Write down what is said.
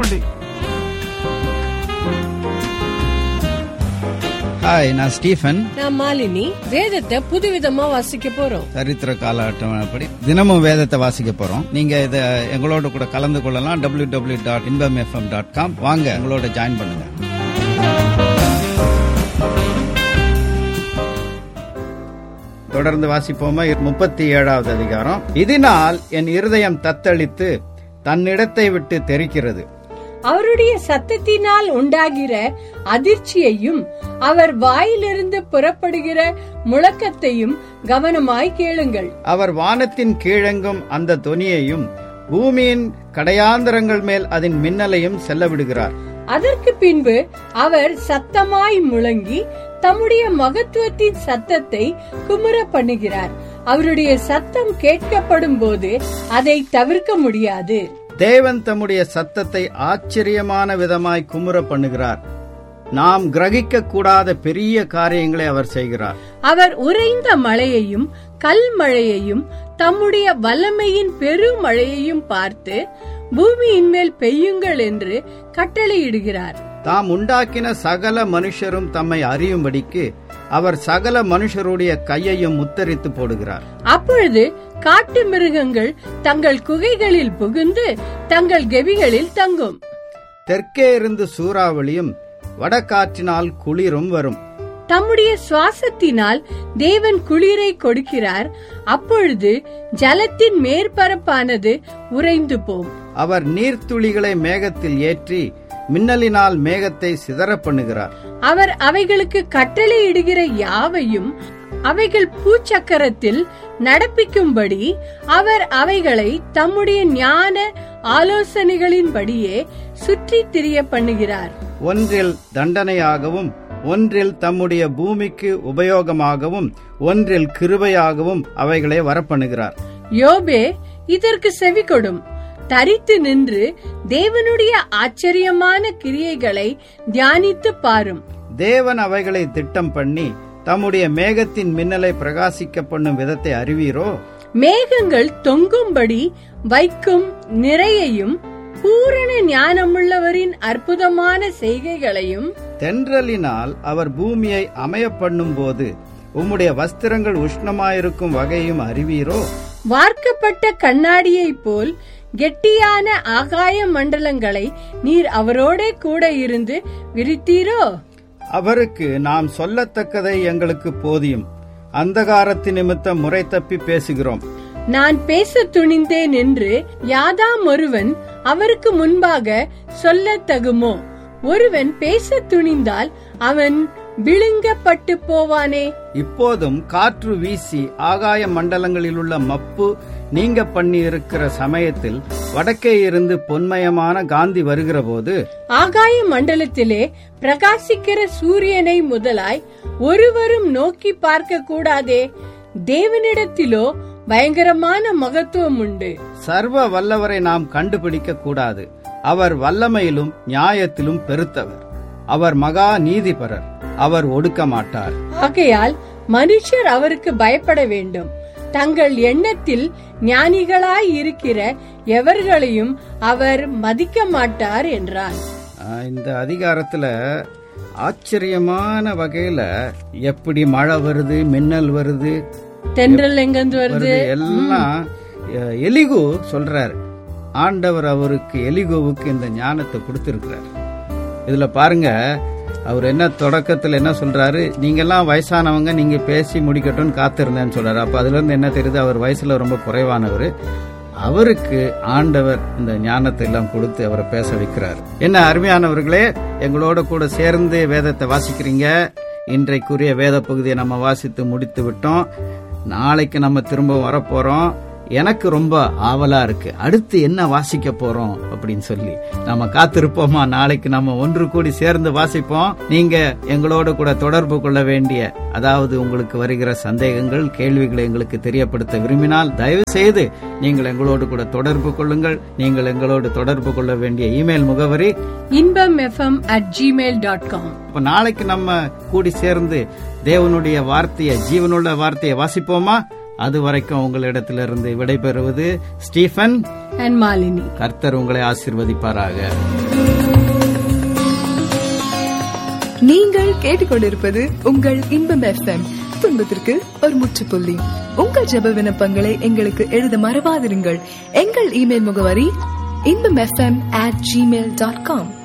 చెప్పండి ஹாய் நான் ஸ்டீஃபன் நான் மாலினி வேதத்தை புதுவிதமா வாசிக்க போறோம் சரித்திர கால அட்டவணைப்படி தினமும் வேதத்தை வாசிக்க போறோம் நீங்க இத எங்களோட கூட கலந்து கொள்ளலாம் W W dot Inbam FM dot com வாங்க எங்களோட ஜாயின் பண்ணுங்க தொடர்ந்து வாசிப்போமா முப்பத்தி ஏழாவது அதிகாரம் இதனால் என் இருதயம் தத்தளித்து தன்னிடத்தை விட்டு தெரிக்கிறது அவருடைய சத்தத்தினால் உண்டாகிற அதிர்ச்சியையும் அவர் வாயிலிருந்து புறப்படுகிற முழக்கத்தையும் கவனமாய் கேளுங்கள் அவர் வானத்தின் கீழெங்கும் அந்த தொனியையும் பூமியின் கடையாந்தரங்கள் மேல் அதன் மின்னலையும் செல்ல விடுகிறார் அதற்கு பின்பு அவர் சத்தமாய் முழங்கி தம்முடைய மகத்துவத்தின் சத்தத்தை குமுற பண்ணுகிறார் அவருடைய சத்தம் கேட்கப்படும் போது அதை தவிர்க்க முடியாது தேவன் தம்முடைய சத்தத்தை ஆச்சரியமான விதமாய் குமுற பண்ணுகிறார் நாம் கிரகிக்க கூடாத பெரிய காரியங்களை அவர் செய்கிறார் அவர் உறைந்த மழையையும் கல் மழையையும் தம்முடைய வல்லமையின் பெருமழையையும் பார்த்து பூமியின் மேல் பெய்யுங்கள் என்று கட்டளையிடுகிறார் தாம் உண்டாக்கின சகல மனுஷரும் தம்மை அறியும்படிக்கு அவர் சகல மனுஷருடைய கையையும் முத்தரித்து போடுகிறார் அப்பொழுது காட்டு மிருகங்கள் தங்கள் குகைகளில் புகுந்து தங்கள் கெபிகளில் தங்கும் தெற்கே இருந்து சூறாவளியும் வடகாற்றினால் குளிரும் வரும் தம்முடைய சுவாசத்தினால் தேவன் குளிரை கொடுக்கிறார் அப்பொழுது ஜலத்தின் மேற்பரப்பானது உறைந்து போம் அவர் நீர்த்துளிகளை மேகத்தில் ஏற்றி மின்னலினால் மேகத்தை சிதற பண்ணுகிறார் அவர் அவைகளுக்கு கட்டளையிடுகிற யாவையும் அவைகள் பூச்சக்கரத்தில் நடப்பிக்கும்படி அவர் அவைகளை தம்முடைய ஞான ஆலோசனைகளின்படியே சுற்றி திரிய பண்ணுகிறார் ஒன்றில் தண்டனையாகவும் ஒன்றில் தம்முடைய பூமிக்கு உபயோகமாகவும் ஒன்றில் கிருபையாகவும் அவைகளை வரப்பண்ணுகிறார் யோபே இதற்கு செவி கொடும் தரித்து நின்று தேவனுடைய ஆச்சரியமான கிரியைகளை தியானித்து பாரும் தேவன் அவைகளை திட்டம் பண்ணி தம்முடைய மேகத்தின் மின்னலை பிரகாசிக்க பண்ணும் விதத்தை அறிவீரோ மேகங்கள் தொங்கும்படி வைக்கும் நிறையையும் பூரண ஞானமுள்ளவரின் அற்புதமான செய்கைகளையும் தென்றலினால் அவர் பூமியை அமைய பண்ணும் போது உம்முடைய வஸ்திரங்கள் உஷ்ணமாயிருக்கும் வகையும் அறிவீரோ வார்க்கப்பட்ட கண்ணாடியைப் போல் கெட்டியான ஆகாய மண்டலங்களை நீர் அவரோடே கூட இருந்து விரித்தீரோ அவருக்கு நாம் சொல்லத்தக்கதை எங்களுக்கு போதியும் அந்தகாரத்து நிமித்தம் முறை தப்பி பேசுகிறோம் நான் பேச துணிந்தேன் என்று யாதாம் ஒருவன் அவருக்கு முன்பாக சொல்லத் தகுமோ ஒருவன் பேச துணிந்தால் அவன் விழுங்கப்பட்டு போவானே இப்போதும் காற்று வீசி ஆகாய மண்டலங்களிலுள்ள மப்பு நீங்க பண்ணி இருக்கிற சமயத்தில் வடக்கே இருந்து பொன்மயமான காந்தி வருகிற போது ஆகாய மண்டலத்திலே பிரகாசிக்கிற சூரியனை முதலாய் ஒருவரும் நோக்கி பார்க்க கூடாதே தேவனிடத்திலோ பயங்கரமான மகத்துவம் உண்டு சர்வ வல்லவரை நாம் கண்டுபிடிக்க கூடாது அவர் வல்லமையிலும் நியாயத்திலும் பெருத்தவர் அவர் மகா நீதிபரர் அவர் ஒடுக்க மாட்டார் ஆகையால் மனுஷர் அவருக்கு பயப்பட வேண்டும் தங்கள் எண்ணத்தில் ஞானிகளாய் இருக்கிற எவர்களையும் அவர் மதிக்க மாட்டார் என்றார் ஆஹ், இந்த அதிகாரத்துல ஆச்சரியமான வகையில எப்படி மழை வருது மின்னல் வருது தென்றல் எங்கிருந்து வருது வருது எல்லாம் அஹ், எலிகு சொல்றாரு ஆண்டவர் அவருக்கு எலிகுவுக்கு இந்த ஞானத்தை கொடுத்திருக்கிறார் இதுல பாருங்க அவர் என்ன தொடக்கத்துல என்ன சொல்றாரு நீங்க எல்லாம் வயசானவங்க நீங்க பேசி முடிக்கட்டும்னு காத்திருந்தேன்னு சொல்றாரு அப்ப அதுல இருந்து என்ன தெரியுது அவர் வயசுல ரொம்ப குறைவானவர் அவருக்கு ஆண்டவர் இந்த ஞானத்தை எல்லாம் கொடுத்து அவரை பேச வைக்கிறார் என்ன அருமையானவர்களே எங்களோட கூட சேர்ந்து வேதத்தை வாசிக்கிறீங்க இன்றைக்குரிய வேத பகுதியை நம்ம வாசித்து முடித்து விட்டோம் நாளைக்கு நம்ம திரும்ப வரப்போறோம் எனக்கு ரொம்ப ஆவலா இருக்கு அடுத்து என்ன வாசிக்க போறோம் அப்படின்னு சொல்லி நம்ம காத்திருப்போமா நாளைக்கு நம்ம ஒன்று கூடி சேர்ந்து வாசிப்போம் நீங்க எங்களோட கூட தொடர்பு கொள்ள வேண்டிய அதாவது உங்களுக்கு வருகிற சந்தேகங்கள் கேள்விகளை எங்களுக்கு தெரியப்படுத்த விரும்பினால் தயவு செய்து நீங்கள் எங்களோடு கூட தொடர்பு கொள்ளுங்கள் நீங்கள் எங்களோடு தொடர்பு கொள்ள வேண்டிய இமெயில் முகவரி Inbam FM at Gmail dot com இப்ப நாளைக்கு நம்ம கூடி சேர்ந்து தேவனுடைய வார்த்தையை ஜீவனுள்ள வார்த்தையை வாசிப்போமா அது வரைக்கும் உங்களிடத்திலிருந்து விடைபெறுவது ஸ்டீஃபன் அண்ட் மாலினி கர்த்தர் உங்களை ஆசிர்வதிப்பாராக நீங்கள் கேட்டுக்கொண்டிருப்பது உங்கள் இன்பம் எஃப்எம் துன்பத்திற்கு ஒரு முற்றுப்புள்ளி உங்கள் ஜெப விண்ணப்பங்களை எங்களுக்கு எழுத மறவாதிருங்கள் எங்கள் இமெயில் முகவரி Inbam FM at Gmail dot com